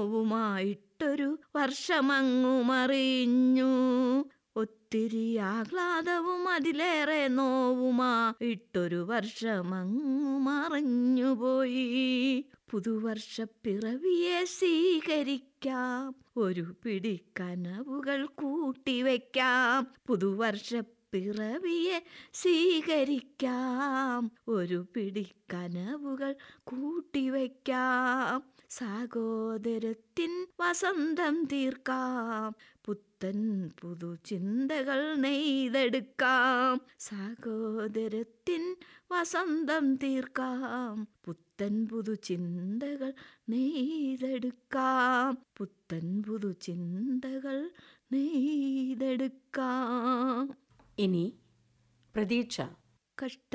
നോവുമായിട്ടൊരു വർഷമങ്ങു മറിഞ്ഞു ഒത്തിരി ആഹ്ലാദവും അതിലേറെ നോവുമായിട്ടൊരു വർഷമങ്ങു മറഞ്ഞുപോയി പുതുവർഷ പിറവിയെ സ്വീകരിക്കാം ഒരു പിടി കനവുകൾ കൂട്ടിവെക്കാം പുതുവർഷ പിറവിയെ സ്വീകരിക്കാം ഒരു പിടി കനവുകൾ കൂട്ടിവെക്കാം സാഗോദരത്തിൻ വസന്തം തീർക്കാം പുത്തൻ പുതു ചിന്തകൾ നെയ്തെടുക്കാം സാഗോദരത്തിൻ വസന്തം തീർക്കാം പുത്തൻ പുതു ചിന്തകൾ നെയ്തെടുക്കാം പുത്തൻ പുതു ചിന്തകൾ നെയ്തെടുക്കാം ഇനി പ്രതീക്ഷ കഷ്ട